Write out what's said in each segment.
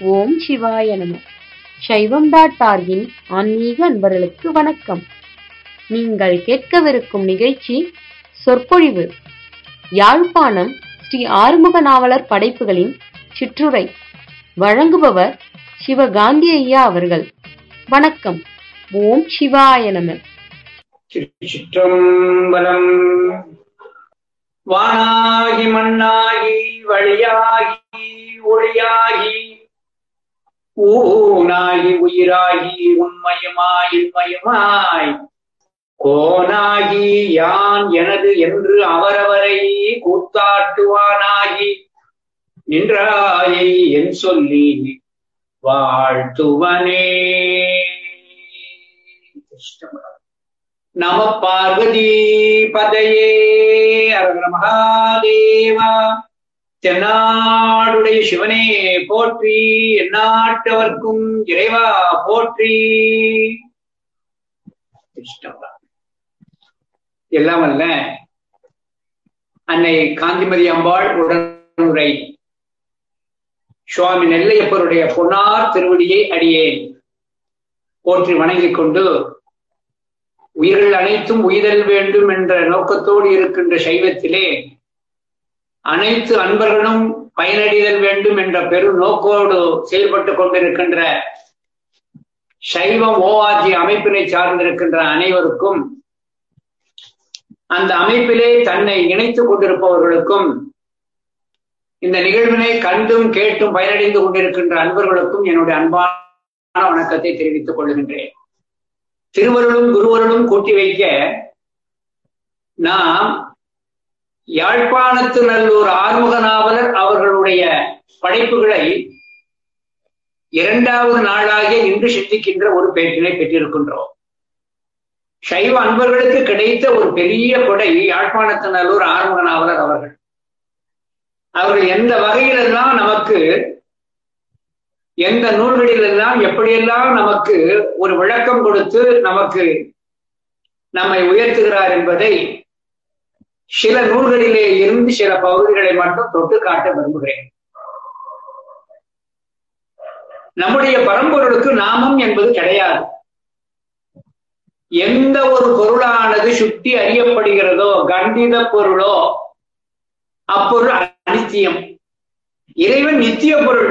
ஓம் சிவாய நம சைவம் டாட் டார்கின் ஆன்மீக அன்பர்களுக்கு வணக்கம் நீங்கள் கேட்கவிருக்கும் நிகழ்ச்சி சொற்பொழிவு யாழ்ப்பாணம் ஸ்ரீ ஆறுமுக நாவலர் படைப்புகளின் சிற்றுரை வழங்குபவர் சிவகாந்தி ஐயா அவர்கள் வணக்கம் ஓம் சிவாய நம திருச்சிற்றம்பலம் வானாகி மண்ணாகி வழியாகி ஒளியாகி ஊனாகி உயிராகி உண்மையுமாய் இன்மையுமாய் கோனாகி யான் எனது என்று அவரவரை கூத்தாட்டுவானாகி நின்றாயை என் சொல்லி வாழ்த்துவனே திருச்சிற்றம்பலம். நம பார்வதி பதையே அரகர மகாதேவா தென்னாடுடைய சிவனே போற்றி எந்நாட்டவர்க்கும் இறைவா போற்றி திருச்சிற்றம்பலம். எல்லாம் அல்ல அன்னை காந்திமதி அம்பாள் உடனுரை சுவாமி நெல்லையப்பருடைய பொன்னார் திருவடியை அடியேன் போற்றி வணங்கிக் கொண்டு உயிர்கள் அனைத்தும் உயிரல் வேண்டும் என்ற நோக்கத்தோடு இருக்கின்ற சைவத்திலே அனைத்து அன்பர்களும் பயனடைதல் வேண்டும் என்ற பெரு நோக்கோடு செயல்பட்டுக் கொண்டிருக்கின்ற சைவம் ஓஆர்ஜி அமைப்பினை சார்ந்திருக்கின்ற அனைவருக்கும் அந்த அமைப்பிலே தன்னை இணைத்துக் கொண்டிருப்பவர்களுக்கும் இந்த நிகழ்வினை கண்டும் கேட்டும் பயனடைந்து கொண்டிருக்கின்ற அன்பர்களுக்கும் என்னுடைய அன்பான வணக்கத்தை தெரிவித்துக் கொள்கின்றேன் திருவருளும் குருவருளும் கூட்டி வைக்க நாம் யாழ்ப்பாணத்து நல்லூர் ஆறுமுக நாவலர் அவர்களுடைய படைப்புகளை இரண்டாவது நாளாகிய இன்று சிந்திக்கின்ற ஒரு பேட்டினை பெற்றிருக்கின்றோம் சைவ அன்பர்களுக்கு கிடைத்த ஒரு பெரிய கொடை யாழ்ப்பாணத்து நல்லூர் ஆறுமுக நாவலர் அவர்கள் அவர்கள் எந்த வகையிலெல்லாம் நமக்கு எந்த நூல்களிலெல்லாம் எப்படியெல்லாம் நமக்கு ஒரு விளக்கம் கொடுத்து நமக்கு நம்மை உயர்த்துகிறார் என்பதை சில நூல்களிலே இருந்து சில பகுதிகளை மட்டும் தொட்டு காட்ட விரும்புகிறேன் நம்முடைய பரம்பொருளுக்கு நாமம் என்பது கிடையாது எந்த ஒரு பொருளானது சுட்டி அறியப்படுகிறதோ கண்டித பொருளோ அப்பொருள் அனித்தியம் இறைவன் நித்திய பொருள்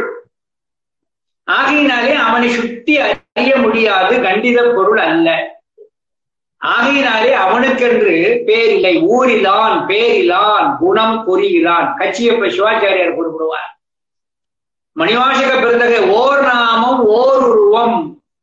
ஆகையினாலே அவனை சுட்டி அறிய முடியாது கண்டித பொருள் அல்ல ஆகையினாலே அவனுக்கென்று பேரில்லை ஊரிலான் பேரிலான் குணம் புரிகிறான் கச்சியப்ப சிவாச்சாரியார் குறிப்பிடுவார் மணிவாசக பிறந்தகை ஓர் நாமம் ஓர் உருவம்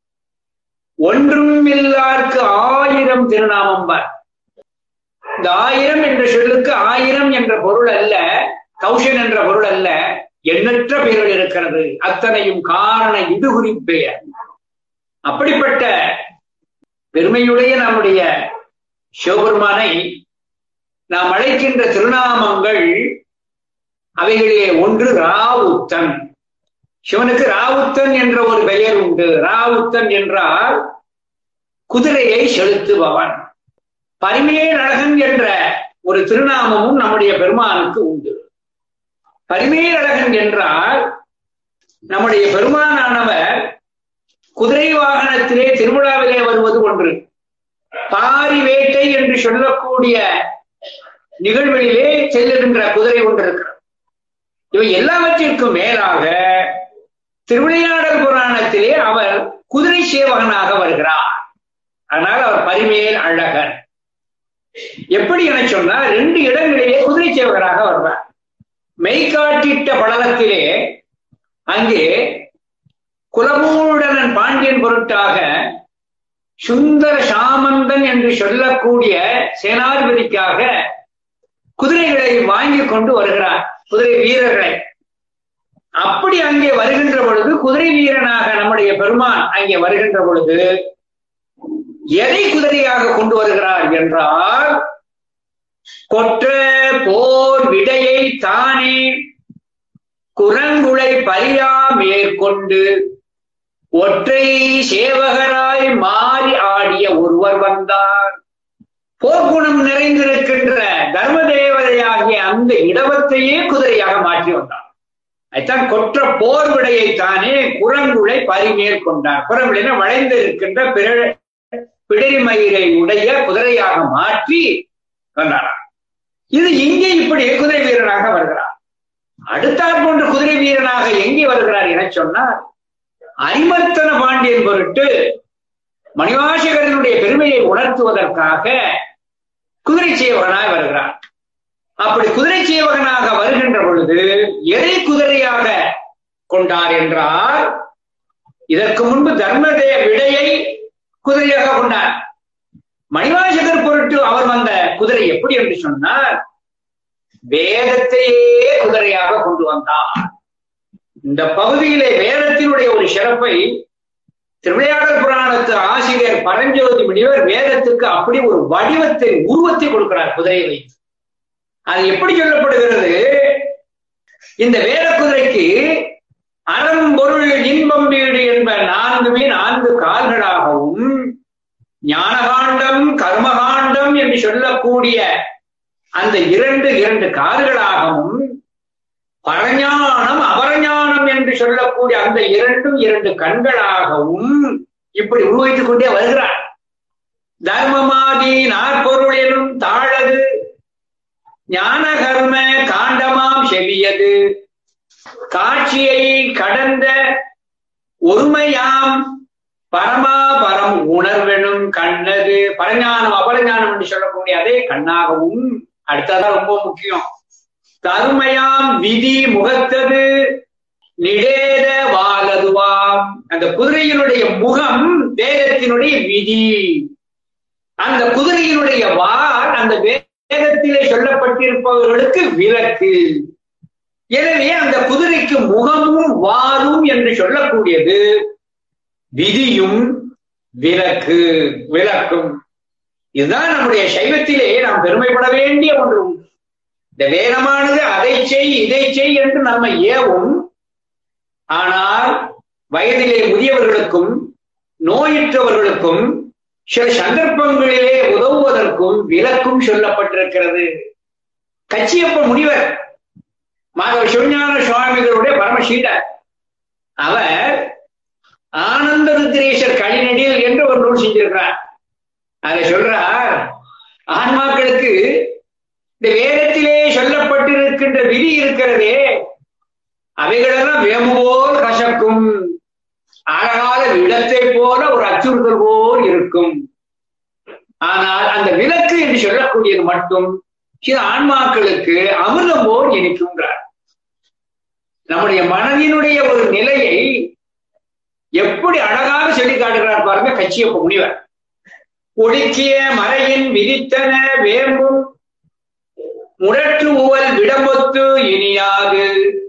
ஒன்றும் இல்லார்க்கு ஆயிரம் திருநாமம் பார் இந்த ஆயிரம் என்ற சொல்லுக்கு ஆயிரம் என்ற பொருள் அல்ல கௌஷன் என்ற பொருள் அல்ல எண்ணற்ற பெயர்கள் இருக்கிறது அத்தனையும் காரண இது குறிப்பெயர் அப்படிப்பட்ட பெருமையுடைய நம்முடைய சிவபெருமானை நாம் அழைக்கின்ற திருநாமங்கள் அவைகளிலே ஒன்று ராவுத்தன் சிவனுக்கு ராவுத்தன் என்ற ஒரு பெயர் உண்டு ராவுத்தன் என்றால் குதிரையை செலுத்துபவன் பரிமேல் அழகன் என்ற ஒரு திருநாமமும் நம்முடைய பெருமானுக்கு உண்டு பரிமேல் அழகன் என்றால் நம்முடைய பெருமானானவர் குதிரை வாகனத்திலே திருவிழாவிலே வருவது ஒன்று பாரி வேட்டை என்று சொல்லக்கூடிய நிகழ்வுகளிலே செல்லுகின்ற குதிரை ஒன்று இருக்கிறது இவை எல்லாவற்றிற்கும் மேலாக திருவிளையாடல் புராணத்திலே அவர் குதிரை சேவகனாக வருகிறார் ஆனால் அவர் பரிமேல் அழகன் எப்படி என சொன்னால் ரெண்டு இடங்களிலே குதிரை சேவகராக வருவார் மெய்காட்டிட்ட படலத்திலே அங்கே குலமூடனன் பாண்டியன் பொருட்டாக சுந்தர சாமந்தன் என்று சொல்லக்கூடிய சேனாதிபதிக்காக குதிரைகளை வாங்கி கொண்டு வருகிறார் குதிரை வீரர்களை அப்படி அங்கே வருகின்ற பொழுது குதிரை வீரனாக நம்முடைய பெருமான் அங்கே வருகின்ற பொழுது எதை குதிரையாக கொண்டு வருகிறார் என்றால் கொற்ற போர் விடையை தானே குரங்குளை பரியா மேற்கொண்டு ஒற்றை சேவகராய் மாறி ஆடிய ஒருவர் வந்தார் போர்க்குணம் நிறைந்திருக்கின்ற தர்ம தேவதையாகிய அந்த இடவத்தையே குதிரையாக மாற்றி வந்தார் அதுதான் கொற்ற போர் விடையை தானே குரங்குழை பரிமேல் கொண்டார் குரங்குழைனா வளைந்து இருக்கின்ற பிற பிடரிமயிரை உடைய குதிரையாக மாற்றி கொண்டாராம் இது இங்கே இப்படி குதிரை வீரனாக வருகிறார் அடுத்தாற் போன்ற குதிரை வீரனாக எங்கே வருகிறார் என சொன்னார் அரிமர்த்தன பாண்டியன் பொருட்டு மணிவாசகரனுடைய பெருமையை உணர்த்துவதற்காக குதிரை சேவகனாய் வருகிறார் அப்படி குதிரை சேவகனாக வருகின்ற பொழுது எதை குதிரையாக கொண்டார் என்றால் இதற்கு முன்பு தர்மதேய விடையை குதிரையாக கொண்டார் மணிவாசகர் பொருட்டு அவர் வந்த குதிரை எப்படி என்று சொன்னார் வேதத்தையே குதிரையாக கொண்டு வந்தார் இந்த பகுதியிலே வேதத்தினுடைய ஒரு சிறப்பை திருவிளையாடல் புராணத்து ஆசிரியர் பரஞ்சோதி முனிவர் வேதத்துக்கு அப்படி ஒரு வடிவத்தை உருவத்தை கொடுக்கிறார் குதிரையை வைத்து அது எப்படி சொல்லப்படுகிறது இந்த வேத குதிரைக்கு அறம் பொருள் இன்பம் வீடு என்ப நான்குமே நான்கு கால்களாகவும் ஞானகாண்டம் கர்மகாண்டம் என்று சொல்லக்கூடிய அந்த இரண்டு இரண்டு கால்களாகவும் பரஞானம் அபரஞானம் என்று சொல்லக்கூடிய அந்த இரண்டும் இரண்டு கண்களாகவும் இப்படி உருவித்துக் கொண்டே வருகிறார் தர்மமாதி நாற்பொருள் எனும் தாழது ஞான கர்ம காண்டமாம் செவியது காட்சியை கடந்த ஒருமையாம் பரமாபரம் உணர்வெனும் கண்ணது பரஞானம் அபரஞானம் என்று சொல்லக்கூடிய அதே கண்ணாகவும் அடுத்ததான் ரொம்ப முக்கியம் தருமையாம் விதி முகத்தது நிடேத வாலதுவாம் அந்த குதிரையினுடைய முகம் வேதத்தினுடைய விதி அந்த குதிரையினுடைய வால் அந்த வேதத்திலே சொல்லப்பட்டிருப்பவர்களுக்கு விலக்கு எனவே அந்த குதிரைக்கு முகமும் வாலும் என்று சொல்லக்கூடியது விதியும் விலக்கு விளக்கும் இதுதான் நம்முடைய சைவத்திலே நாம் பெருமைப்பட வேண்டிய ஒன்று இந்த வேதமானது அதை செய் இதை செய் என்று நம்ம ஏவும் ஆனால் வயதிலே முதியவர்களுக்கும் நோயுற்றவர்களுக்கும் சில சந்தர்ப்பங்களிலே உதவுவதற்கும் விலக்கும் சொல்லப்பட்டிருக்கிறது கச்சியப்ப முனிவர் மாதவ சிவஞான சுவாமிகளுடைய பரமசீடர் அவர் ஆனந்த ருத்ரேஷர் கழிநடில் என்று ஒரு நூல் செஞ்சிருக்கிறார் அதை சொல்றார் ஆன்மாக்களுக்கு இந்த வேதத்திலே சொல்லப்பட்டிருக்கின்ற விதி இருக்கிறதே அவைகளெல்லாம் வேம்பு போல் கசக்கும் அழகாத விடத்தை போல ஒரு அச்சுறுத்தல் போல் இருக்கும் ஆனால் அந்த விளக்கு என்று சொல்லக்கூடியது மட்டும் சில ஆன்மாக்களுக்கு அமிர்தம் போல் இனிக்கும்ன்றார் நம்முடைய மனதினுடைய ஒரு நிலையை எப்படி அழகாக சொல்லி காட்டுகிறார் பாருங்க கச்சியப்ப முனிவர் ஒடுக்கிய மறையின் விதித்தன வேம்பும் முரற்று உவல் விடம்பொத்து இனியாது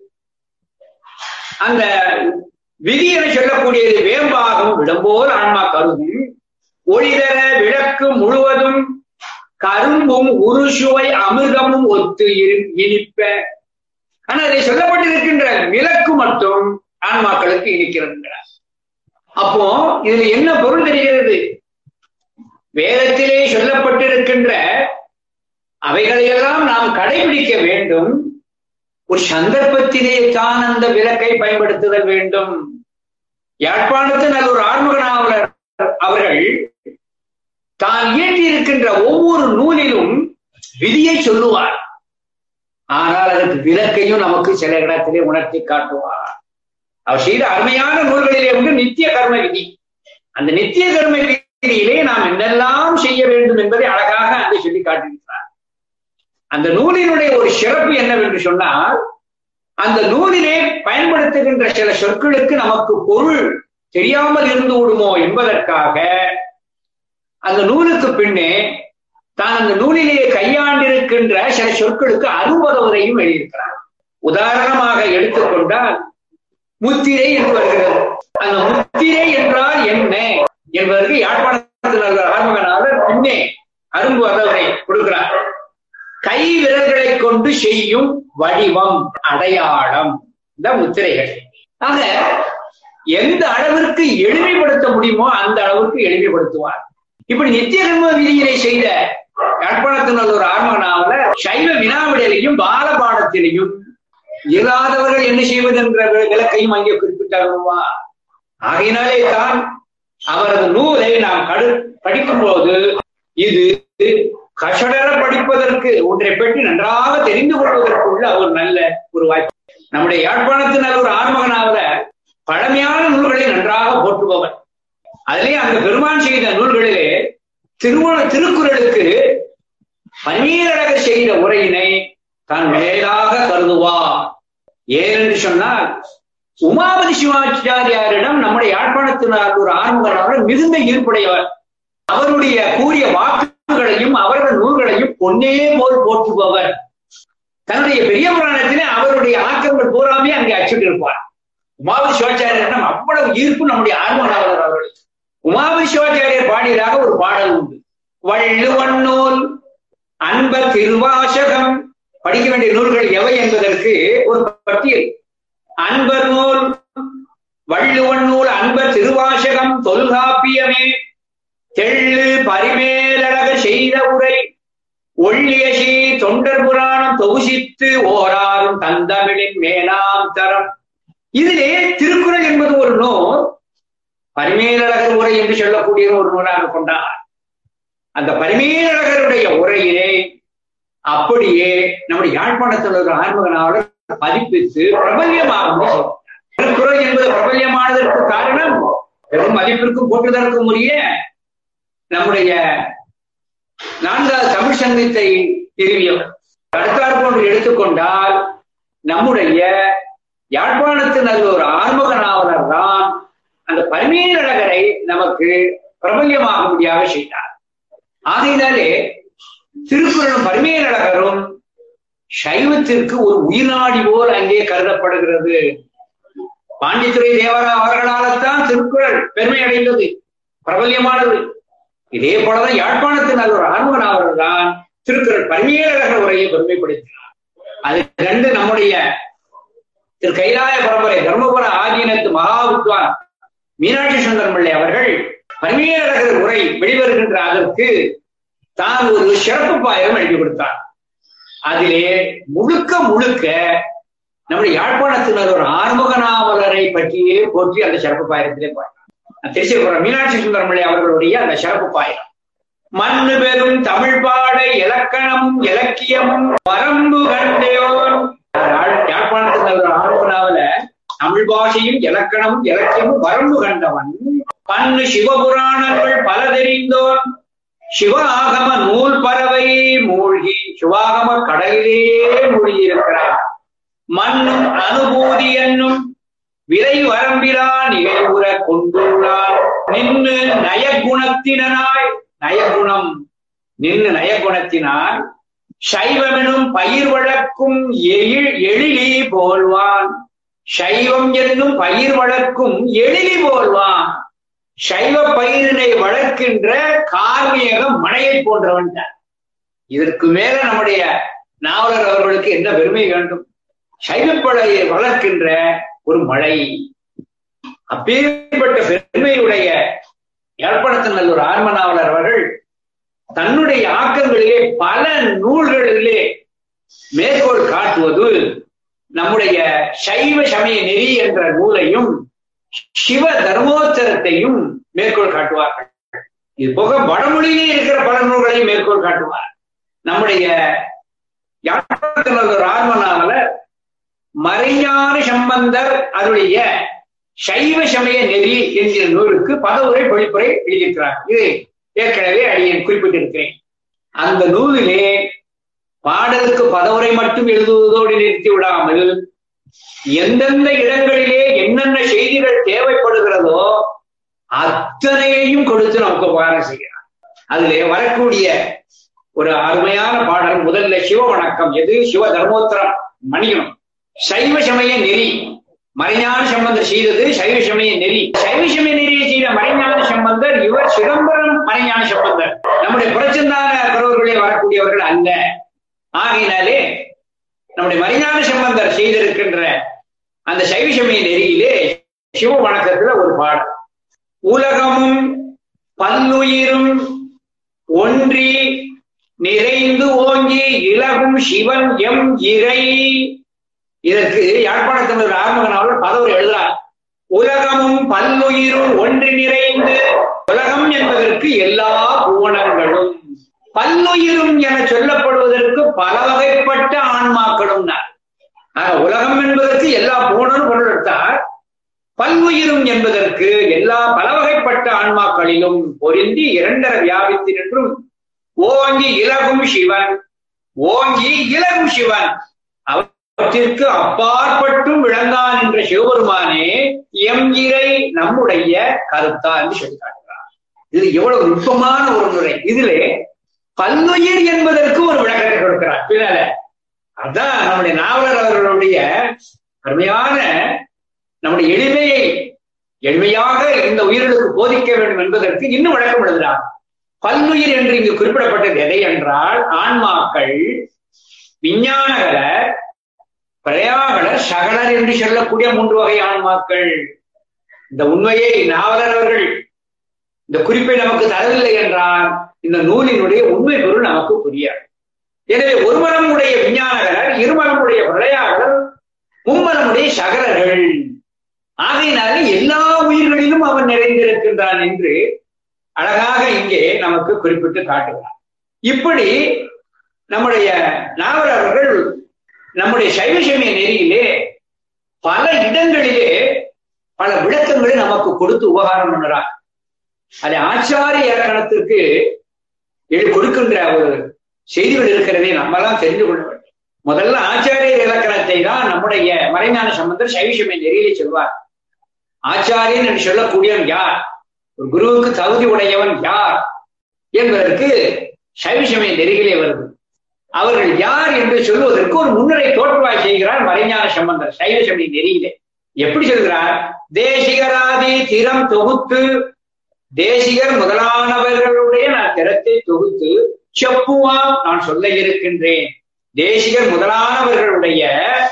அந்த விதி என சொல்லக்கூடியது வேம்பாகும் விடம்போல் ஆன்மா கருதும் ஒளிதர விளக்கு முழுவதும் கரும்பும் உருசுவை அமிர்தமும் ஒத்து இனிப்ப ஆனா அதை சொல்லப்பட்டிருக்கின்ற விளக்கு மட்டும் ஆன்மாக்களுக்கு இனிக்கிறார் அப்போ இதுல என்ன பொருள் தெரிகிறது வேதத்திலே சொல்லப்பட்டிருக்கின்ற அவைகளையெல்லாம் நாம் கடைபிடிக்க வேண்டும் ஒரு சந்தர்ப்பத்திலே தான் அந்த விளக்கை பயன்படுத்துதல் வேண்டும் யாழ்ப்பாணத்து நல்ல ஒரு ஆன்மக நாவலர் அவர்கள் தான் இயற்றியிருக்கின்ற ஒவ்வொரு நூலிலும் விதியை சொல்லுவார் ஆனால் அதற்கு விளக்கையும் நமக்கு சில இடத்திலே உணர்த்தி காட்டுவார் அவர் செய்த அருமையான நூல்களிலே ஒன்று நித்திய கர்ம விதி அந்த நித்திய கர்ம விதியிலே நாம் என்னெல்லாம் செய்ய வேண்டும் என்பதை அழகாக அங்கே சொல்லி காட்டியிருக்கிறார் அந்த நூலினுடைய ஒரு சிறப்பு என்னவென்று சொன்னால் அந்த நூலிலே பயன்படுத்துகின்ற சில சொற்களுக்கு நமக்கு பொருள் தெரியாமல் இருந்து விடுமோ என்பதற்காக அந்த நூலுக்கு பின்னே தான் அந்த நூலிலே கையாண்டிருக்கின்ற சில சொற்களுக்கு அறுபதவரையும் எழுதியிருக்கிறார் உதாரணமாக எடுத்துக்கொண்டால் முத்திரை என்று வருகிறது அந்த முத்திரை என்றால் என்ன என்பதற்கு யாழ்ப்பாணத்தில் ஆர்மகனாளர் பின்னே அரும்பு அதவரை கொடுக்கிறார் கை விரல்களை கொண்டு செய்யும் வடிவம் அடையாளம் இந்த முத்திரைகள் ஆக எந்த அளவிற்கு எளிமைப்படுத்த முடியுமோ அந்த அளவிற்கு எளிமைப்படுத்துவார் இப்படி நித்திய கர்ம விதியினை செய்த யாழ்ப்பாணத்தில் ஒரு ஆர்மகனால சைவ வினாவிடலையும் பாலபாடத்திலையும் இயலாதவர்கள் என்ன செய்வது என்ற விளக்கையும் அங்கே குறிப்பிட்டார்களா ஆகையினாலே தான் அவரது நூலை நாம் கடு படிக்கும் போது இது கஷடர படிப்பதற்கு ஒன்றை பற்றி நன்றாக தெரிந்து கொள்வதற்கு உள்ள ஒரு நல்ல ஒரு வாய்ப்பு நம்முடைய யாழ்ப்பாணத்து நல்ல ஒரு ஆன்மகனாவத பழமையான நூல்களை நன்றாக போற்றுபவர் அதிலே அந்த பெருமான் செய்த நூல்களிலே திருமண திருக்குறளுக்கு பன்னீரழக செய்த உரையினை தான் மேலாக கருதுவார் ஏனென்று சொன்னால் உமாபதி சிவாச்சாரியாரிடம் நம்முடைய யாழ்ப்பாணத்தினார் ஒரு ஆன்மகனாக மிகுந்த ஈர்ப்புடையவர் அவருடைய கூறிய வாக்குகளையும் அவரது நூல்களையும் பொன்னே போல் போற்றுபவர் தன்னுடைய பெரிய புராணத்திலே அவருடைய ஆக்கங்கள் பூராமே அங்கே அச்சிட்டிருப்பார் உமாபதி சிவாச்சாரியரிடம் அவ்வளவு ஈர்ப்பு நம்முடைய ஆன்மகனாளர் அவர்களுக்கு உமாபதி சிவாச்சாரியர் பாடியதாக ஒரு பாடல் உண்டு வள்ளுவன் நூல் அன்ப திருவாசகம் படிக்க வேண்டிய நூல்கள் எவை என்பதற்கு ஒரு பட்டியல் அன்பர் நூல் வள்ளுவன் நூல் அன்பர் திருவாசகம் தொல்காப்பியமே தெள்ளு பரிமேலழக செய்த உரை ஒள்ளியசி தொண்டர் புராணம் தொகுசித்து ஓராறும் தந்தமிழின் மேலாம் தரம் இதிலே திருக்குறள் என்பது ஒரு நூல் பரிமேலழகர் உரை என்று சொல்லக்கூடிய ஒரு நூலாக கொண்டார் அந்த பரிமேலழகருடைய உரையிலே அப்படியே நம்முடைய யாழ்ப்பாணத்தில் ஒரு ஆன்மகனாளர் பதிப்பித்து பிரபல்யமாக திருக்குறள் என்பது பிரபல்யமானதற்கு காரணம் பெரும் மதிப்பிற்கும் போற்றுதற்கும் உரிய நம்முடைய நான்காவது தமிழ் சங்கத்தை திருவியவர் அடுத்தாற் போன்று எடுத்துக்கொண்டால் நம்முடைய யாழ்ப்பாணத்து நல்ல ஒரு ஆன்மக நாவலர் தான் அந்த பரிமேலழகரை நமக்கு பிரபல்யமாக முடியாக செய்தார் ஆகையினாலே திருக்குறளும் பரிமேலழகரும் சைவத்திற்கு ஒரு உயிர்நாடி போல் அங்கே கருதப்படுகிறது பாண்டித்துறை தேவரா அவர்களால்தான் திருக்குறள் பெருமை அடைந்தது பிரபல்யமானது இதே போலதான் யாழ்ப்பாணத்தின் ஒரு ஆன்மன் அவர்கள் தான் திருக்குறள் பரிமேலழகர் உரையை பெருமைப்படுத்தினார் அது ரெண்டு நம்முடைய திரு கைலாய பரம்பரை தர்மபுர ஆதீனத்து மகா வித்வான் மீனாட்சி சுந்தரம் பிள்ளை அவர்கள் பரிமேலழகர் உரை வெளிவருகின்ற அதற்கு தான் ஒரு சிறப்பு பாயம் எழுதி கொடுத்தார் அதிலே முழுக்க முழுக்க நம்முடைய யாழ்ப்பாணத்தினர் ஒரு ஆறுமுக நாவலரை பற்றியே போற்றி அந்த சிறப்பு பாயத்திலே பாடினார் திருச்சிபுரம் மீனாட்சி சுந்தரம் பிள்ளை அவர்களுடைய அந்த சிறப்பு பாயம் மண்ணு பெரும் தமிழ் பாட இலக்கணமும் இலக்கியமும் வரம்பு கண்டோன் யாழ்ப்பாணத்தில் ஒரு ஆறுமுக நாவல தமிழ் பாஷையும் இலக்கணமும் இலக்கியமும் வரம்பு கண்டவன் பன்னு சிவபுராணங்கள் பல தெரிந்தோன் சிவ ஆகம நூல் பறவை மூழ்கி சிவாகம கடலிலே மூழ்கியிருக்கிறார் மண்ணும் அனுபூதி என்னும் விரை வரம்பிலா நிகழ்வுற கொண்டுள்ளார் நின்று நயகுணத்தினாய் நயகுணம் நின்று நயகுணத்தினால் சைவமெனும் பயிர் வளர்க்கும் எழில் எழிலி போல்வான் சைவம் என்னும் பயிர் வளர்க்கும் எழிலி போல்வான் சைவ பயிரினை வளர்க்கின்ற கார்மியக மழையை போன்றவன் தான் இதற்கு மேல நம்முடைய நாவலர் அவர்களுக்கு என்ன பெருமை வேண்டும் சைவப்படையை வளர்க்கின்ற ஒரு மழை அப்பேற்பட்ட பெருமையுடைய ஏற்படுத்தின ஒரு ஆர்ம நாவலர் அவர்கள் தன்னுடைய ஆக்கங்களிலே பல நூல்களிலே மேற்கோள் காட்டுவது நம்முடைய சைவ சமய நெறி என்ற நூலையும் சிவ தர்மோத்தரத்தையும் மேற்கோள் காட்டுவார்கள் இது போக வடமொழியிலே இருக்கிற பல நூல்களையும் மேற்கோள் காட்டுவார் நம்முடைய யாழ்ப்பாணத்தில் ஆர்மனால மறைஞான சம்பந்தர் அவருடைய சைவ சமய நெறி என்கிற நூலுக்கு பதவுரை பொழிப்புரை எழுதியிருக்கிறார் இது ஏற்கனவே அடியேன் குறிப்பிட்டிருக்கிறேன் அந்த நூலிலே பாடலுக்கு பதவுரை மட்டும் எழுதுவதோடு நிறுத்தி விடாமல் எந்தெந்த இடங்களிலே என்னென்ன செய்திகள் தேவைப்படுகிறதோ அத்தனையையும் கொடுத்து நமக்கு உபகாரம் செய்கிறார் அதிலே வரக்கூடிய ஒரு அருமையான பாடல் முதல்ல சிவ வணக்கம் எது சிவ தர்மோத்தரம் மணியம் சைவ சமய நெறி மறைஞான சம்பந்தர் செய்தது சைவ சமய நெறி சைவ சமய நெறியை செய்த மறைஞான சம்பந்தர் இவர் சிதம்பரம் மறைஞான சம்பந்தர் நம்முடைய புரட்சந்தான குறவர்களே வரக்கூடியவர்கள் அல்ல ஆகையினாலே நம்முடைய மறைஞான சம்பந்தர் செய்திருக்கின்ற அந்த சைவ சமய நெறியிலே சிவ வணக்கத்துல ஒரு பாடல் உலகமும் பல்லுயிரும் ஒன்றி நிறைந்து ஓங்கி இலகும் சிவன் எம் இறை இதற்கு யாழ்ப்பாணத்தில் ஆர்மகன் அவர்கள் பதவி எழுதுறார் உலகமும் பல்லுயிரும் ஒன்று நிறைந்து உலகம் என்பதற்கு எல்லா பூவனங்களும் பல்லுயிரும் என சொல்லப்படுவதற்கு பல வகைப்பட்ட ஆன்மாக்களும் உலகம் என்பதற்கு எல்லா பூவனும் பொருள் எடுத்தார் பல்வுயிரும் என்பதற்கு எல்லா பல வகைப்பட்ட ஆன்மாக்களிலும் பொருந்தி இரண்டர வியாபித்து நின்றும் ஓங்கி இலகும் சிவன் ஓங்கி இலகும் சிவன் அவற்றிற்கு அப்பாற்பட்டும் விளங்கான் என்ற சிவபெருமானே எம் இறை நம்முடைய கருத்தா என்று சொல்லி காட்டுகிறார் இது எவ்வளவு நுட்பமான ஒரு முறை இதிலே பல்லுயிர் என்பதற்கு ஒரு விளக்கத்தை கொடுக்கிறார் பின்னால அதான் நம்முடைய நாவலர் அவர்களுடைய அருமையான நம்முடைய எளிமையை எளிமையாக இந்த உயிர்களுக்கு போதிக்க வேண்டும் என்பதற்கு இன்னும் விளக்கம் எழுதுகிறார் பல்லுயிர் என்று இங்கு குறிப்பிடப்பட்டது எதை என்றால் ஆன்மாக்கள் விஞ்ஞானகலர் பிரயாகலர் சகலர் என்று சொல்லக்கூடிய மூன்று வகை ஆன்மாக்கள் இந்த உண்மையை நாவலர் அவர்கள் இந்த குறிப்பை நமக்கு தரவில்லை என்றால் இந்த நூலினுடைய உண்மை பொருள் நமக்கு புரியாது எனவே ஒருமனமுடைய விஞ்ஞானகலர் இருமனமுடைய பிரயாகலர் மும்மனமுடைய சகலர்கள் ஆகையினால எல்லா உயிர்களிலும் அவன் நிறைந்திருக்கின்றான் என்று அழகாக இங்கே நமக்கு குறிப்பிட்டு காட்டுகிறார் இப்படி நம்முடைய நாவல் அவர்கள் நம்முடைய சைவ சமய நெறியிலே பல இடங்களிலே பல விளக்கங்களை நமக்கு கொடுத்து உபகாரம் பண்ணுறார் அது ஆச்சாரிய இலக்கணத்திற்கு கொடுக்கின்ற ஒரு செய்திகள் இருக்கிறதே நம்மெல்லாம் தெரிந்து கொள்ள வேண்டும் முதல்ல ஆச்சாரிய இலக்கணத்தை தான் நம்முடைய மறைஞான சம்பந்தர் சைவசமய நெறியிலே சொல்வார் ஆச்சாரியன் என்று சொல்லக்கூடியவன் யார் ஒரு குருவுக்கு தகுதி உடையவன் யார் என்பதற்கு சைவசமய நெறிகளே வருது அவர்கள் யார் என்று சொல்வதற்கு ஒரு முன்னுரை தோற்றுவாய் செய்கிறார் மறைஞான சம்பந்தர் சைவசமய நெறியிலே எப்படி சொல்கிறார் தேசிகராதி திறம் தொகுத்து தேசிகர் முதலானவர்களுடைய நான் திறத்தை தொகுத்து செப்புவாம் நான் சொல்ல இருக்கின்றேன் தேசிகர் முதலானவர்களுடைய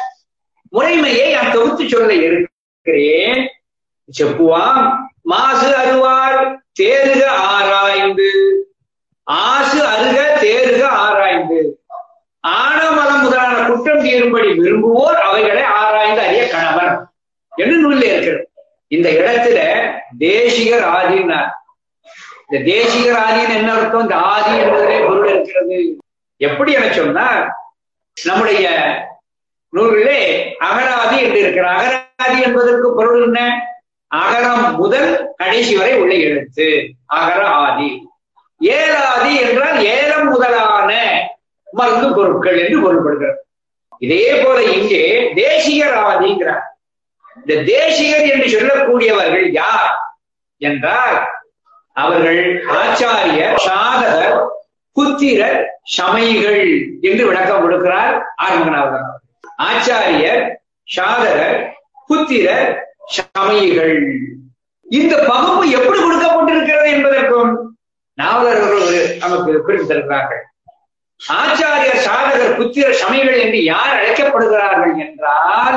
முறைமையை நான் தொகுத்து சொல்ல இருக்கிறேன் செப்புவாம் மாசு அருவார் தேருக ஆராய்ந்து ஆசு அருக தேருக ஆராய்ந்து ஆணவமலம் முதலான குற்றம் தீரும்படி விரும்புவோர் அவைகளை ஆராய்ந்து அறிய கணவர் என்று நூல்ல இருக்கிறது இந்த இடத்துல தேசிகர் ஆதினார் இந்த தேசிகர் ஆதின்னு என்ன அர்த்தம் இந்த ஆதி என்பதிலே பொருள் இருக்கிறது எப்படி என சொன்னார் நம்முடைய நூலிலே அகராதி என்று இருக்கிற அகராதி என்பதற்கு பொருள் என்ன அகரம் முதல் கடைசி வரை உள்ள எழுத்து அகர ஆதி ஏலாதி என்றால் ஏலம் முதலான மருந்து பொருட்கள் என்று பொருள்படுகிறது இதே போல இங்கே தேசிகர் ஆதிங்கிறார் இந்த தேசிகர் என்று சொல்லக்கூடியவர்கள் யார் என்றால் அவர்கள் ஆச்சாரியர் சாதகர் புத்திரர் சமைகள் என்று விளக்கம் கொடுக்கிறார் ஆரம்பநாதன் ஆச்சாரியர் சாதகர் புத்திரர் சமைகள் இந்த பகுப்பு எப்படி கொடுக்கப்பட்டிருக்கிறது என்பதற்கும் நாவலர்கள் ஒரு நமக்கு குறிப்பிட்டிருக்கிறார்கள் ஆச்சாரியர் சாதகர் புத்திரர் சமைகள் என்று யார் அழைக்கப்படுகிறார்கள் என்றால்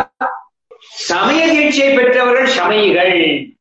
சமய தீட்சை பெற்றவர்கள் சமயிகள்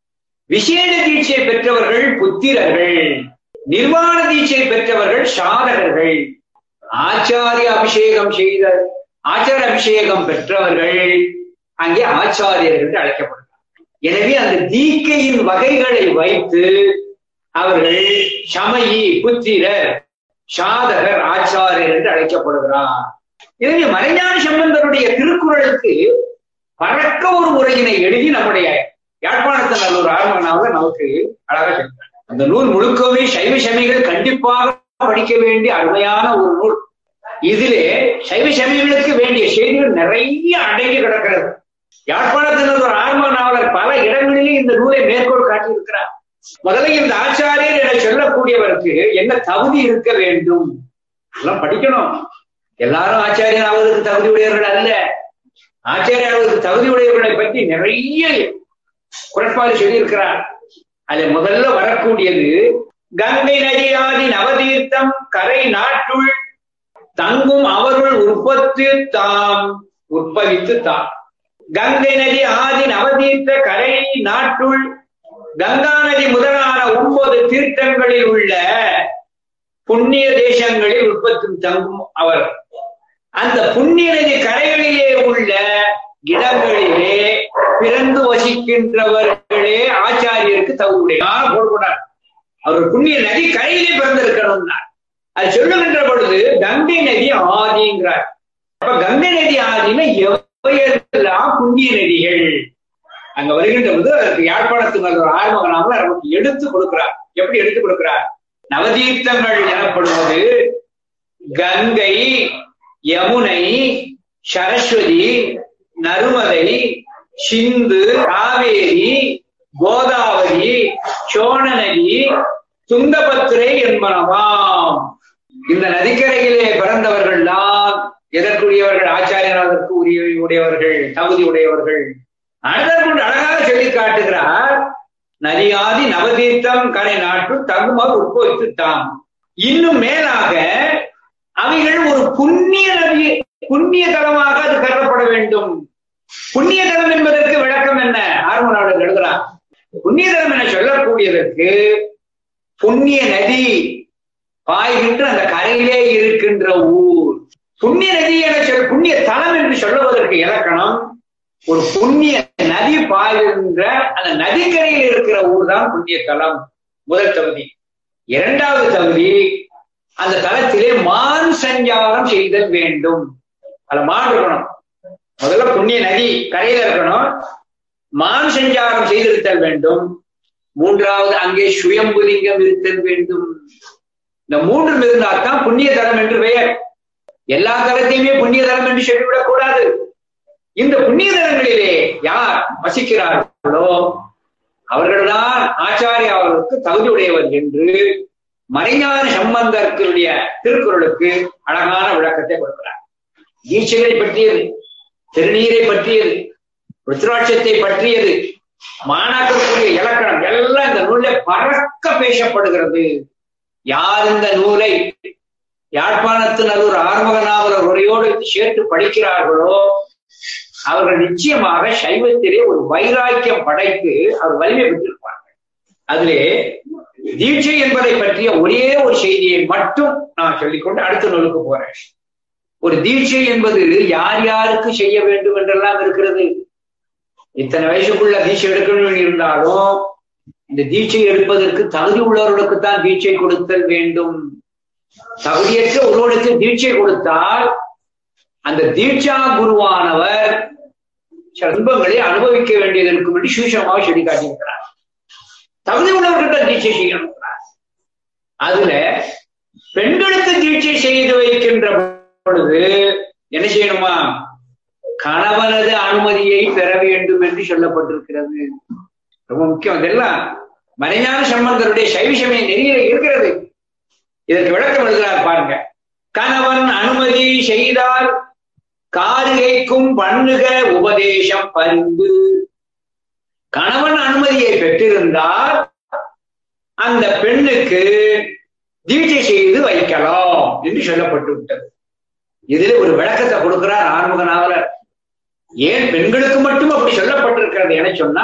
விசேட தீட்சை பெற்றவர்கள் புத்திரர்கள் நிர்வாண தீட்சை பெற்றவர்கள் சாதகர்கள் ஆச்சாரிய அபிஷேகம் செய்த ஆச்சார அபிஷேகம் பெற்றவர்கள் அங்கே ஆச்சாரியர்கள் என்று அழைக்கப்படுகிறார் எனவே அந்த தீக்கையின் வகைகளை வைத்து அவர்கள் சமயி புத்திரர் சாதகர் ஆச்சாரியர் என்று அழைக்கப்படுகிறார் எனவே மறைஞான சம்பந்தருடைய திருக்குறளுக்கு பறக்க ஒரு முறையினை எழுதி நம்முடைய யாழ்ப்பாணத்தில் நல்ல ஒரு ஆர்வனாக நமக்கு அழகாக சொல்றார் அந்த நூல் முழுக்கவே சைவ சமயங்கள் கண்டிப்பாக படிக்க வேண்டிய அருமையான ஒரு நூல் இதிலே சைவ சமயங்களுக்கு வேண்டிய செய்திகள் நிறைய அடங்கி கிடக்கிறது யாழ்ப்பாணத்தில் ஒரு ஆர்வ நாவலர் பல இடங்களிலே இந்த நூலை மேற்கோள் காட்டியிருக்கிறார் முதல்ல இந்த ஆச்சாரியர் என சொல்லக்கூடியவருக்கு என்ன தகுதி இருக்க வேண்டும் எல்லாம் படிக்கணும் எல்லாரும் ஆச்சாரியர் ஆவதற்கு தகுதி உடையவர்கள் அல்ல ஆச்சாரியாவுக்கு தகுதி உடையவர்களை பற்றி நிறைய குரட்பாடு சொல்லியிருக்கிறார் அது முதல்ல வரக்கூடியது கங்கை நதியாதி நவதீர்த்தம் கரை நாட்டுள் தங்கும் அவருள் உற்பத்தி தாம் உற்பவித்து தாம் கங்கை நதி ஆதி நவதீர்த்த கரை நாட்டுள் கங்கா நதி முதலான ஒன்பது தீர்த்தங்களில் உள்ள புண்ணிய தேசங்களில் உற்பத்தி தங்கும் அவர் அந்த புண்ணிய நதி கரைகளிலே உள்ள இடங்களிலே பிறந்து வசிக்கின்றவர்களே ஆச்சாரியருக்கு தகுதியுடையார் போடுகிறார் அவர் புண்ணிய நதி கரையிலே பிறந்திருக்கணும்னா அது சொல்லுகின்ற பொழுது கங்கை நதி ஆதிங்கிறார் அப்ப கங்கை நதி ஆதினா எவையெல்லாம் புண்ணிய நதிகள் அங்க வருகின்ற போது அதற்கு யாழ்ப்பாணத்துக்கு ஒரு ஆர்வகனாக நமக்கு எடுத்து கொடுக்கிறார் எப்படி எடுத்து கொடுக்கிறார் நவதீர்த்தங்கள் எனப்படுவது கங்கை யமுனை சரஸ்வதி நருமதை சிந்து காவேரி கோதாவரி சோழநதி துங்கபத்திரை என்பனவாம் இந்த நதிக்கரையிலே பிறந்தவர்கள் தான் எதற்குரியவர்கள் ஆச்சாரியனாதற்கு உரிய உடையவர்கள் தகுதி உடையவர்கள் அடுத்த அழகாக சொல்லி காட்டுகிறார் நதியாதி நவதீர்த்தம் கரை நாட்டு தகுமாறு உட்போய்த்து தாம் இன்னும் மேலாக அவைகள் ஒரு புண்ணிய நதி புண்ணிய தலமாக அது கருதப்பட வேண்டும் புண்ணிய தலம் என்பதற்கு விளக்கம் என்ன ஆர்வ நாடு எழுதுறார் புண்ணிய தலம் என சொல்லக்கூடியதற்கு புண்ணிய நதி பாய்கின்ற அந்த கரையிலே இருக்கின்ற ஊர் புண்ணிய நதி என சொல் புண்ணிய தலம் என்று சொல்லுவதற்கு இலக்கணம் ஒரு புண்ணிய நதி பாய்கின்ற அந்த நதிக்கரையில் இருக்கிற ஊர் தான் புண்ணிய தலம் முதல் தகுதி இரண்டாவது தகுதி அந்த தலத்திலே மான் சஞ்சாரம் செய்தல் வேண்டும் அதுல மான் இருக்கணும் முதல்ல புண்ணிய நதி கரையில இருக்கணும் மான் சஞ்சாரம் செய்திருத்தல் வேண்டும் மூன்றாவது அங்கே சுயம்புலிங்கம் இருத்தல் வேண்டும் இந்த மூன்றும் இருந்தால்தான் புண்ணிய தலம் என்று பெயர் எல்லா தலத்தையுமே புண்ணிய தலம் என்று சொல்லிவிடக் கூடாது இந்த புண்ணிய தலங்களிலே யார் வசிக்கிறார்களோ அவர்கள்தான் ஆச்சாரிய அவர்களுக்கு தகுதியுடையவர் என்று மறைஞான சம்பந்தர்களுடைய திருக்குறளுக்கு அழகான விளக்கத்தை கொடுக்கிறார் தீட்சைகளை பற்றியது திருநீரை பற்றியது ருத்ராட்சத்தை பற்றியது மாணாக்கருக்குரிய இலக்கணம் எல்லாம் இந்த நூலில் பறக்க பேசப்படுகிறது யார் இந்த நூலை யாழ்ப்பாணத்து நல்லூர் ஆறுமுக நாவலர் உரையோடு சேர்த்து படிக்கிறார்களோ அவர்கள் நிச்சயமாக சைவத்திலே ஒரு வைராக்கியம் படைத்து அவர் வலிமை பெற்றிருப்பார்கள் அதிலே தீட்சை என்பதை பற்றிய ஒரே ஒரு செய்தியை மட்டும் நான் சொல்லிக்கொண்டு அடுத்த நூலுக்கு போறேன் ஒரு தீட்சை என்பது யார் யாருக்கு செய்ய வேண்டும் என்றெல்லாம் இருக்கிறது இத்தனை வயசுக்குள்ள தீட்சை எடுக்கணும் இருந்தாலும் இந்த தீட்சை எடுப்பதற்கு தகுதி உள்ளவர்களுக்கு தான் தீட்சை கொடுத்தல் வேண்டும் தகுதியற்ற ஒருவனுக்கு தீட்சை கொடுத்தால் அந்த தீட்சா குருவானவர் துன்பங்களை அனுபவிக்க வேண்டியது இருக்கும் என்று சூஷமாக சொல்லி காட்டியிருக்கிறார் தகுதி உள்ளவர்கள் தீட்சை செய்யணும் அதுல பெண்களுக்கு தீட்சை செய்து வைக்கின்ற பொழுது என்ன செய்யணுமா கணவனது அனுமதியை பெற வேண்டும் என்று சொல்லப்பட்டிருக்கிறது ரொம்ப முக்கியம் இதெல்லாம் மறைஞான சம்பந்தருடைய சைவிஷமய நெறியில இருக்கிறது இதற்கு விளக்கம் எழுதுகிறார் பாருங்க கணவன் அனுமதி செய்தால் காரிகைக்கும் பண்ணுக உபதேசம் பரிந்து கணவன் அனுமதியை பெற்றிருந்தால் அந்த பெண்ணுக்கு தீட்சை செய்து வைக்கலாம் என்று சொல்லப்பட்டு விட்டது இதுல ஒரு விளக்கத்தை கொடுக்கிறார் ஆறுமுக நாவலர் ஏன் பெண்களுக்கு மட்டும் அப்படி சொல்லப்பட்டிருக்கிறது என சொன்னா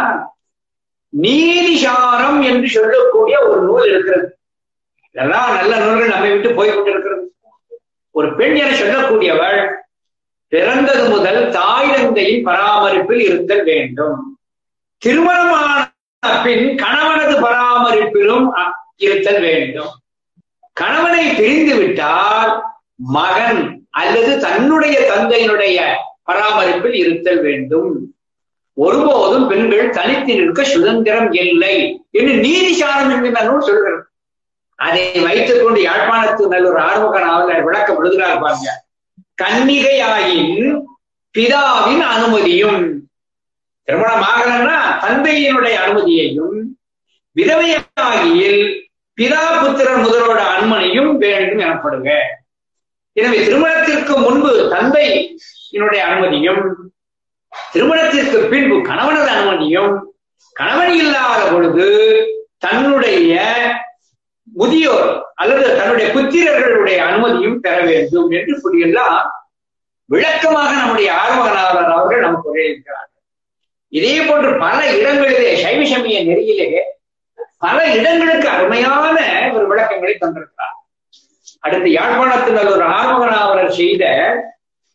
நீதிசாரம் என்று சொல்லக்கூடிய ஒரு நூல் இருக்கிறது இதெல்லாம் நல்ல நூல்கள் நம்மை விட்டு போய் கொண்டிருக்கிறது ஒரு பெண் என சொல்லக்கூடியவள் பிறந்தது முதல் தாய் தந்தையின் பராமரிப்பில் இருத்தல் வேண்டும் திருமணமான பின் கணவனது பராமரிப்பிலும் இருத்தல் வேண்டும் கணவனை பிரிந்து விட்டால் மகன் அல்லது தன்னுடைய தந்தையினுடைய பராமரிப்பில் இருத்தல் வேண்டும் ஒருபோதும் பெண்கள் தனித்து நிற்க சுதந்திரம் இல்லை என்று நீதிசாரம் என்கின்ற நூல் சொல்கிறது அதை வைத்துக் கொண்டு யாழ்ப்பாணத்து நல்லூர் ஆறுமுக நாவலர் விளக்கம் எழுதுகிறார் பாருங்க கன்னிகையாயின் பிதாவின் அனுமதியும் திருமணம் ஆகலன்னா தந்தையினுடைய அனுமதியையும் விதவையாகியில் பிதா புத்திரன் முதலோட அனுமதியும் வேண்டும் எனப்படுங்க எனவே திருமணத்திற்கு முன்பு தந்தை என்னுடைய அனுமதியும் திருமணத்திற்கு பின்பு கணவனது அனுமதியும் கணவன் இல்லாத பொழுது தன்னுடைய முதியோர் அல்லது தன்னுடைய புத்திரர்களுடைய அனுமதியும் பெற வேண்டும் என்று இப்படியெல்லாம் விளக்கமாக நம்முடைய ஆர்வகனாளர் அவர்கள் நமக்கு உரையிருக்கிறார்கள் இதே போன்று பல இடங்களிலே சைவ சமய நெறியிலே பல இடங்களுக்கு அருமையான ஒரு விளக்கங்களை தந்திருக்கிறார் அடுத்து யாழ்ப்பாணத்தில் ஒரு ஆர்வகனாவலர் செய்த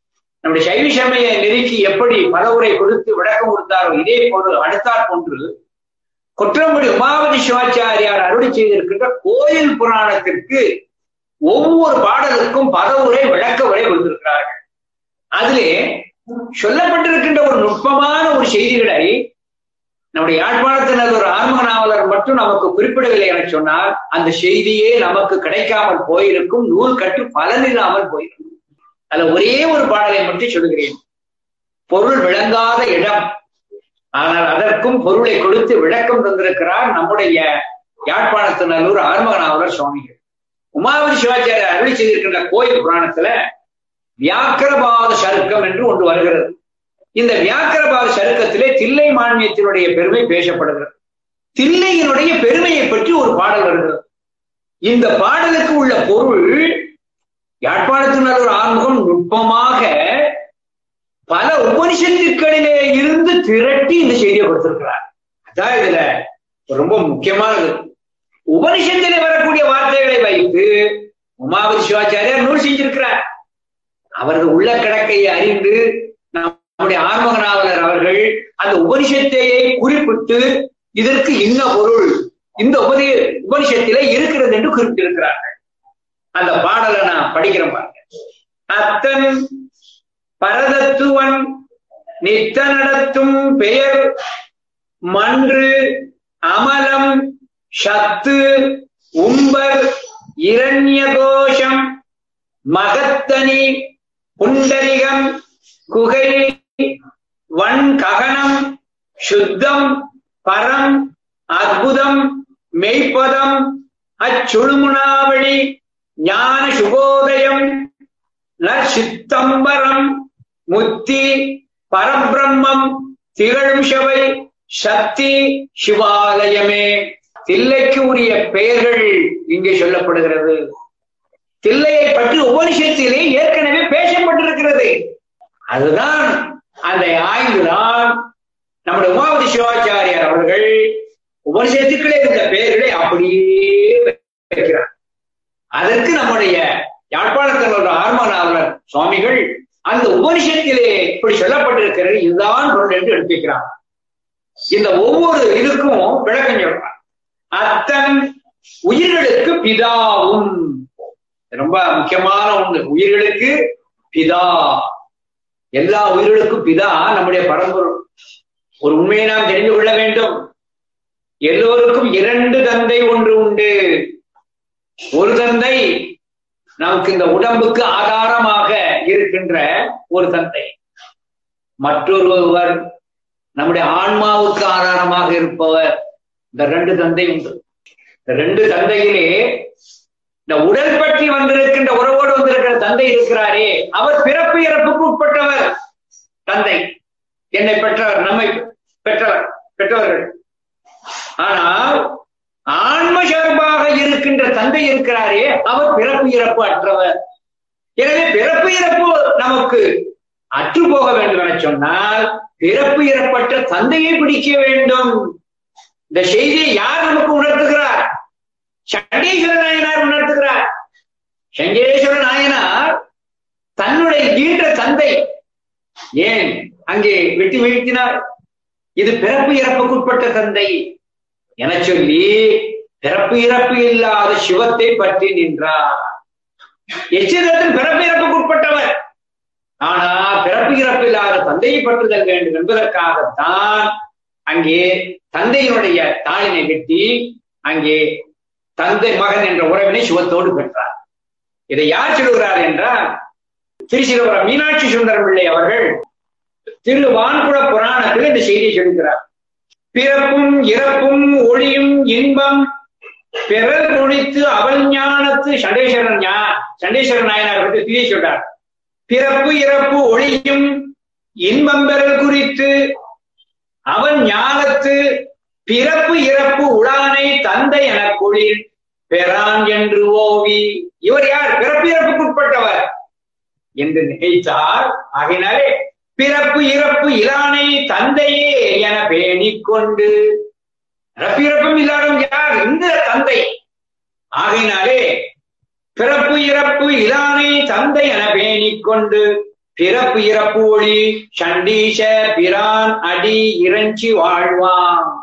நம்முடைய சைவ சமய நெருக்கி எப்படி பலவுரை கொடுத்து விளக்கம் கொடுத்தாரோ இதே போன்று அடுத்தாற் போன்று கொற்றங்குடி உமாவதி சிவாச்சாரியார் அருளி செய்திருக்கின்ற கோயில் புராணத்திற்கு ஒவ்வொரு பாடலுக்கும் பதவுரை விளக்க உரை கொடுத்திருக்கிறார்கள் அதிலே சொல்லப்பட்டிருக்கின்ற ஒரு நுட்பமான ஒரு செய்திகளை நம்முடைய யாழ்ப்பாணத்தினர் ஒரு ஆன்ம நாவலர் மட்டும் நமக்கு குறிப்பிடவில்லை என சொன்னால் அந்த செய்தியே நமக்கு கிடைக்காமல் போயிருக்கும் நூல் கட்டு பலனில்லாமல் போயிருக்கும் அதுல ஒரே ஒரு பாடலை மட்டும் சொல்கிறேன் பொருள் விளங்காத இடம் ஆனால் அதற்கும் பொருளை கொடுத்து விளக்கம் தந்திருக்கிறார் நம்முடைய யாழ்ப்பாணத்தினூர் ஆன்ம நாவலர் சுவாமிகள் உமாவதி சிவாச்சாரியர் அருளி செய்திருக்கின்ற கோயில் புராணத்துல வியாக்கிரபாத சருக்கம் என்று ஒன்று வருகிறது இந்த வியாக்கிரபாத சருக்கத்திலே தில்லை மானியத்தினுடைய பெருமை பேசப்படுகிறது தில்லையினுடைய பெருமையை பற்றி ஒரு பாடல் வருகிறது இந்த பாடலுக்கு உள்ள பொருள் யாழ்ப்பாணத்தினர் ஒரு ஆன்மகம் நுட்பமாக பல உபனிஷத்துக்களிலே இருந்து திரட்டி இந்த செய்தியை கொடுத்திருக்கிறார் அதான் இதுல ரொம்ப முக்கியமானது உபனிஷத்திலே வரக்கூடிய வார்த்தைகளை வைத்து உமாவதி சிவாச்சாரியார் நூல் செஞ்சிருக்கிறார் அவரது உள்ள கிடக்கையை அறிந்து நம்முடைய ஆன்மக நாவலர் அவர்கள் அந்த உபனிஷத்தையே குறிப்பிட்டு இதற்கு இன்ன பொருள் இந்த உபதி உபனிஷத்திலே இருக்கிறது என்று குறிப்பிட்டிருக்கிறார்கள் அந்த பாடலை நான் படிக்கிறேன் பாருங்க அத்தன் பரதத்துவன் நித்த நடத்தும் பெயர் மன்று அமலம் சத்து உம்பர் இரண்யகோஷம் மகத்தனி புண்டரிகம் குகை வன்ககனம் சுத்தம் பரம் அற்புதம் மெய்ப்பதம் அச்சுழுமுனாவளி ஞான சுபோதயம் நற்சித்தம்பரம் முத்தி பரபிரம்மம் திகழும் சபை சக்தி சிவாலயமே தில்லைக்கு உரிய பெயர்கள் இங்கே சொல்லப்படுகிறது தில்லையை பற்றி உபனிஷத்திலே ஏற்கனவே பேசப்பட்டிருக்கிறது அதுதான் அந்த ஆய்வுதான் நம்முடைய உமாவதி சிவாச்சாரியார் அவர்கள் உபனிஷத்துக்களே இருந்த பெயர்களை அப்படியே வைக்கிறார் அதற்கு நம்முடைய யாழ்ப்பாணத்தில் உள்ள ஆர்ம நாவலர் சுவாமிகள் அந்த உபனிஷத்திலே இப்படி சொல்லப்பட்டிருக்கிறது இதுதான் பொருள் என்று எடுத்துக்கிறார் இந்த ஒவ்வொரு இதுக்கும் விளக்கம் சொல்றார் அத்தன் உயிர்களுக்கு பிதாவும் ரொம்ப முக்கியமான ஒன்று உயிர்களுக்கு பிதா எல்லா உயிர்களுக்கும் பிதா நம்முடைய பரம்பொருள் ஒரு உண்மையை நாம் தெரிந்து கொள்ள வேண்டும் எல்லோருக்கும் இரண்டு தந்தை ஒன்று உண்டு ஒரு தந்தை நமக்கு இந்த உடம்புக்கு ஆதாரமாக இருக்கின்ற ஒரு தந்தை மற்றொருவர் நம்முடைய ஆன்மாவுக்கு ஆதாரமாக இருப்பவர் இந்த ரெண்டு தந்தை உண்டு இந்த ரெண்டு தந்தையிலே இந்த உடல் பற்றி வந்திருக்கின்ற உறவோடு வந்திருக்கிற தந்தை இருக்கிறாரே அவர் பிறப்பு இறப்புக்கு உட்பட்டவர் தந்தை என்னை பெற்றவர் நம்மை பெற்றவர் பெற்றவர்கள் ஆனால் ஆன்ம சார்பாக இருக்கின்ற தந்தை இருக்கிறாரே அவர் பிறப்பு இறப்பு அற்றவர் எனவே பிறப்பு இறப்பு நமக்கு அற்று போக வேண்டும் என சொன்னால் பிறப்பு இறப்பற்ற தந்தையை பிடிக்க வேண்டும் இந்த செய்தியை யார் நமக்கு உணர்த்துகிறார் சண்டீஸ்வர நாயனார் உணர்த்துகிறார் சண்டேஸ்வர நாயனார் தன்னுடைய ஈன்ற தந்தை ஏன் அங்கே வெட்டி வீழ்த்தினார் இது பிறப்பு இறப்புக்குட்பட்ட தந்தை என சொல்லி பிறப்பு இறப்பு இல்லாத சிவத்தை பற்றி நின்றார் எச்சிதத்தில் பிறப்பு இறப்புக்குட்பட்டவர் ஆனா பிறப்பு இறப்பு இல்லாத தந்தையை பற்றுதல் வேண்டும் என்பதற்காகத்தான் அங்கே தந்தையினுடைய தாளினை வெட்டி அங்கே தந்தை மகன் என்ற உறவினை சிவத்தோடு பெற்றார் இதை யார் சொல்கிறார் என்றால் திருச்சிதம்பரம் மீனாட்சி சுந்தரம் பிள்ளை அவர்கள் திரு வான்குள புராணத்தில் இந்த செய்தியை சொல்கிறார் பிறப்பும் இறப்பும் ஒளியும் இன்பம் பிறர் குடித்து அவள் ஞானத்து சண்டேஸ்வரன் சண்டேஸ்வரன் நாயனார் பற்றி தீயை சொல்றார் பிறப்பு இறப்பு ஒளியும் இன்பம் பெறல் குறித்து அவன் ஞானத்து பிறப்பு இறப்பு உடானை தந்தை என குளிர் பெறான் என்று ஓவி இவர் யார் பிறப்பு இறப்புக்குட்பட்டவர் என்று நினைத்தார் ஆகினாலே பிறப்பு இறப்பு இலானை தந்தையே என பேணிக் கொண்டு பிறப்பிறப்பும் இல்லாதவன் யார் இந்த தந்தை ஆகையினாலே பிறப்பு இறப்பு இலானை தந்தை என பேணிக் கொண்டு பிறப்பு இறப்பு ஒளி சண்டீஷ பிரான் அடி இறைஞ்சி வாழ்வான்